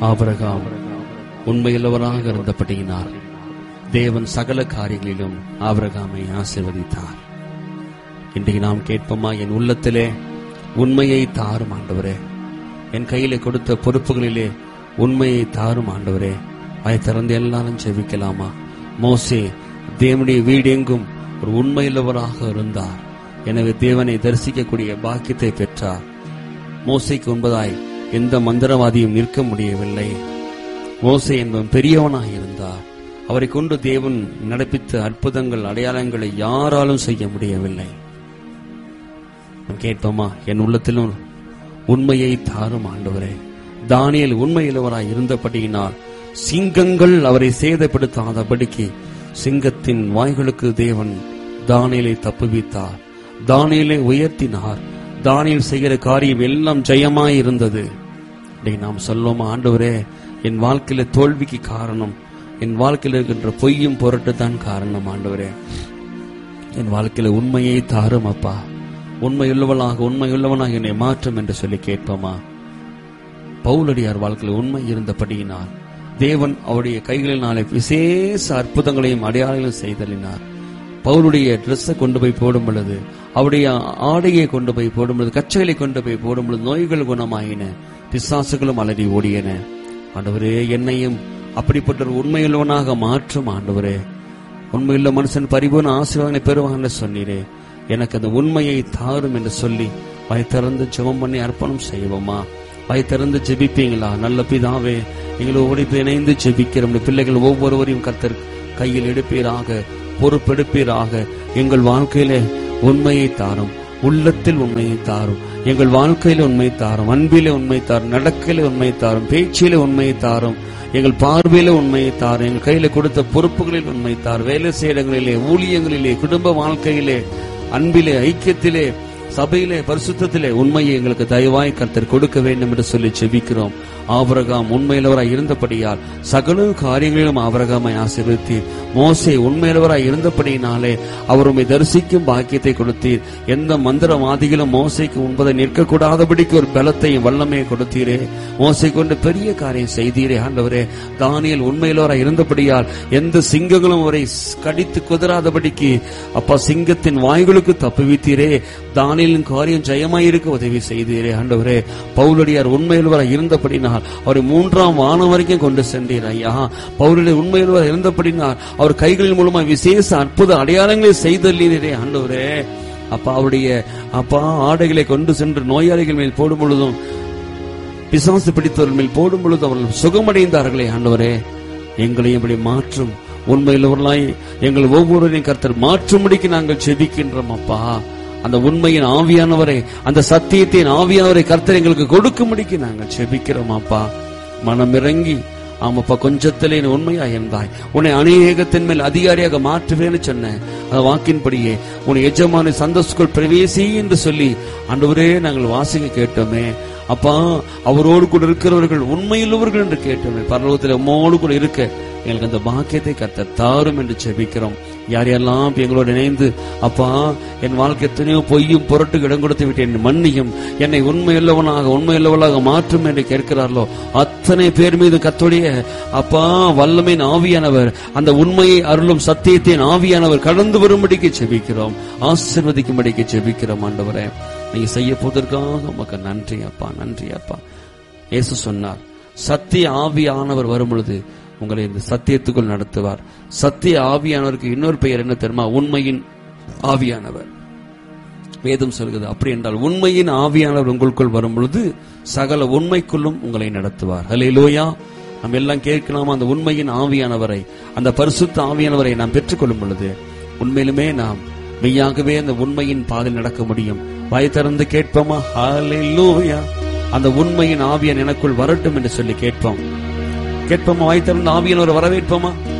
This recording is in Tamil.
ஆபிரகாம் உண்மையுள்ளவராக இருந்தபடியினால் தேவன் சகல காரியங்களிலும் ஆபிரகாமை ஆசீர்வதித்தார் இன்றைக்கு நாம் கேட்போமா என் உள்ளத்திலே உண்மையை தாரும் ஆண்டவரே என் கையிலே கொடுத்த பொறுப்புகளிலே உண்மையை தாரும் ஆண்டவரே வாய் திறந்து எல்லாரும் செவிக்கலாமா மோசே தேவனுடைய வீடெங்கும் ஒரு உண்மையுள்ளவராக இருந்தார் எனவே தேவனை தரிசிக்கக்கூடிய பாக்கியத்தை பெற்றார் மோசைக்கு உண்பதாய் எந்த மந்திரவாதியும் நிற்க முடியவில்லை மோசே என்பவன் பெரியவனாக இருந்தார் அவரை கொண்டு தேவன் நடப்பித்த அற்புதங்கள் அடையாளங்களை யாராலும் செய்ய முடியவில்லை நாம் கேட்போமா என் உள்ளத்திலும் உண்மையை தாரும் ஆண்டவரே தானியல் உண்மையுள்ளவராய் இருந்தபடியினால் சிங்கங்கள் அவரை சேதப்படுத்தாதபடிக்கு சிங்கத்தின் வாய்களுக்கு தேவன் தானியலை தப்புவித்தார் தானியலை உயர்த்தினார் தானியல் செய்கிற காரியம் எல்லாம் ஜெயமாய் இருந்தது இன்றைக்கு நாம் சொல்லுவோம் ஆண்டவரே என் வாழ்க்கையில தோல்விக்கு காரணம் என் வாழ்க்கையில் இருக்கின்ற பொய்யும் பொருட்டு தான் காரணம் ஆண்டவரே என் வாழ்க்கையில உண்மையை தாரும் அப்பா உண்மையுள்ளவளாக உண்மையுள்ளவனாக என்னை மாற்றும் என்று சொல்லி கேட்போமா பவுலடியார் வாழ்க்கையில் உண்மை இருந்தபடியினால் தேவன் அவருடைய கைகளினாலே விசேஷ அற்புதங்களையும் அடையாளங்களையும் செய்தலினார் பவுலுடைய ட்ரெஸ்ஸை கொண்டு போய் போடும் பொழுது அவருடைய ஆடையை கொண்டு போய் போடும் பொழுது கச்சைகளை கொண்டு போய் போடும் பொழுது நோய்கள் குணமாயின பிசாசுகளும் அலறி ஓடியன ஆண்டவரே என்னையும் அப்படிப்பட்ட ஒரு உண்மையுள்ளவனாக மாற்றும் ஆண்டவரே உண்மையுள்ள மனுஷன் பரிபூர்ண ஆசீர்வாதங்களை பெறுவான்னு சொன்னீரே எனக்கு அந்த உண்மையை தாரும் என்று சொல்லி வாய் திறந்து ஜெபம் பண்ணி அர்ப்பணம் செய்வோமா வாய் திறந்து ஜெபிப்பீங்களா நல்ல பிதாவே எங்களோடு இப்ப இணைந்து ஜெபிக்கிறோம் பிள்ளைகள் ஒவ்வொருவரையும் கத்தர் கையில் எடுப்பீராக பொறுப்பெடுப்பீராக எங்கள் வாழ்க்கையிலே உண்மையை தாரும் உள்ளத்தில் உண்மையை தாரும் எங்கள் வாழ்க்கையில உண்மை தாரும் அன்பிலே உண்மை தாரும் நடக்கையில உண்மை தாரும் பேச்சிலே உண்மையை தாரும் எங்கள் பார்வையில உண்மையை தாரும் எங்கள் கையில கொடுத்த பொறுப்புகளில் உண்மை தார் வேலை செய்யறங்களிலே ஊழியங்களிலே குடும்ப வாழ்க்கையிலே அன்பிலே ஐக்கியத்திலே சபையிலே பரிசுத்தத்திலே உண்மையை எங்களுக்கு தயவாய் கர்த்தர் கொடுக்க வேண்டும் என்று சொல்லி செபிக்கிறோம் ஆபரகாம் உண்மையிலவராய் இருந்தபடியால் சகல காரியங்களிலும் ஆபரகாமை ஆசீர்வதித்தீர் மோசே உண்மையிலவராய் இருந்தபடியினாலே அவர் உண்மை தரிசிக்கும் பாக்கியத்தை கொடுத்தீர் எந்த மந்திரவாதிகளும் மோசைக்கு உண்பதை நிற்கக்கூடாதபடிக்கு ஒரு பலத்தையும் வல்லமையை கொடுத்தீரே மோசை கொண்டு பெரிய காரியம் செய்தீரே ஆண்டவரே தானியல் உண்மையிலவராய் இருந்தபடியால் எந்த சிங்கங்களும் அவரை கடித்து குதிராதபடிக்கு அப்பா சிங்கத்தின் வாய்களுக்கு தப்புவித்தீரே தானியலின் காரியம் ஜெயமாயிருக்க உதவி செய்தீரே ஆண்டவரே பவுலடியார் உண்மையுள்ளவராய் இருந்தபடினால் அவரை மூன்றாம் வானம் வரைக்கும் கொண்டு சென்றீர் ஐயா பவுலுடைய உண்மையுள்ளவர் இருந்தபடினால் அவர் கைகளின் மூலமா விசேஷ அற்புத அடையாளங்களை செய்தல்லீரே ஆண்டவரே அப்பா அவருடைய அப்பா ஆடைகளை கொண்டு சென்று நோயாளிகள் மேல் போடும் பொழுதும் பிசாசு பிடித்தவர்கள் மேல் போடும் பொழுது அவர்கள் சுகமடைந்தார்களே ஆண்டவரே எங்களையும் இப்படி மாற்றும் உண்மையுள்ளவர்களாய் எங்கள் ஒவ்வொருவரையும் கர்த்தர் மாற்றும்படிக்கு நாங்கள் செபிக்கின்றோம் அப்பா அந்த உண்மையின் ஆவியானவரை அந்த சத்தியத்தின் ஆவியானவரை கர்த்தர் எங்களுக்கு கொடுக்கும்படிக்கு நாங்கள் செபிக்கிறோம் அப்பா மனம் இறங்கி ஆமாப்பா கொஞ்சத்திலே நீ உண்மையா இருந்தாய் உன்னை அநேகத்தின் மேல் அதிகாரியாக மாற்றுவேன்னு சொன்னேன் அந்த வாக்கின்படியே உன் எஜமான சந்தோஷக்குள் பிரவேசி என்று சொல்லி ஆண்டவரே நாங்கள் வாசிக்க கேட்டோமே அப்பா அவரோடு கூட இருக்கிறவர்கள் உண்மையுள்ளவர்கள் என்று கேட்டோமே பரலோகத்தில் உம்மோடு கூட இருக்க எங்களுக்கு அந்த பாக்கியத்தை கத்த தாரும் என்று செபிக்கிறோம் யார் யாரெல்லாம் எங்களோடு இணைந்து அப்பா என் வாழ்க்கை எத்தனையோ பொய்யும் புரட்டு இடம் கொடுத்து விட்டேன் மன்னியும் என்னை உண்மையுள்ளவனாக உண்மையுள்ளவளாக மாற்றும் என்று கேட்கிறார்களோ அத்தனை பேர் மீது கத்தோடைய அப்பா வல்லமையின் ஆவியானவர் அந்த உண்மையை அருளும் சத்தியத்தின் ஆவியானவர் கடந்து வரும்படிக்கு செபிக்கிறோம் ஆசிர்வதிக்கும்படிக்கு செபிக்கிறோம் ஆண்டவரே நீங்க செய்ய போவதற்காக உமக்கு நன்றி அப்பா நன்றி அப்பா இயேசு சொன்னார் சத்திய ஆவியானவர் வரும் பொழுது உங்களை இந்த சத்தியத்துக்குள் நடத்துவார் சத்திய ஆவியானவருக்கு இன்னொரு பெயர் என்ன தெரியுமா உண்மையின் ஆவியானவர் வேதம் சொல்கிறது அப்படி என்றால் உண்மையின் ஆவியானவர் உங்களுக்குள் வரும் பொழுது சகல உண்மைக்குள்ளும் உங்களை நடத்துவார் ஹலே லோயா நம்ம எல்லாம் கேட்கலாமா அந்த உண்மையின் ஆவியானவரை அந்த பரிசுத்த ஆவியானவரை நாம் பெற்றுக்கொள்ளும் பொழுது உண்மையிலுமே நாம் மெய்யாகவே அந்த உண்மையின் பாதையில் நடக்க முடியும் வாய் திறந்து கேட்போமா ஹலே லோயா அந்த உண்மையின் ஆவியன் எனக்குள் வரட்டும் என்று சொல்லி கேட்போம் கேட்போமா வாய் திறந்து ஆவியானவர் வரவேற்போமா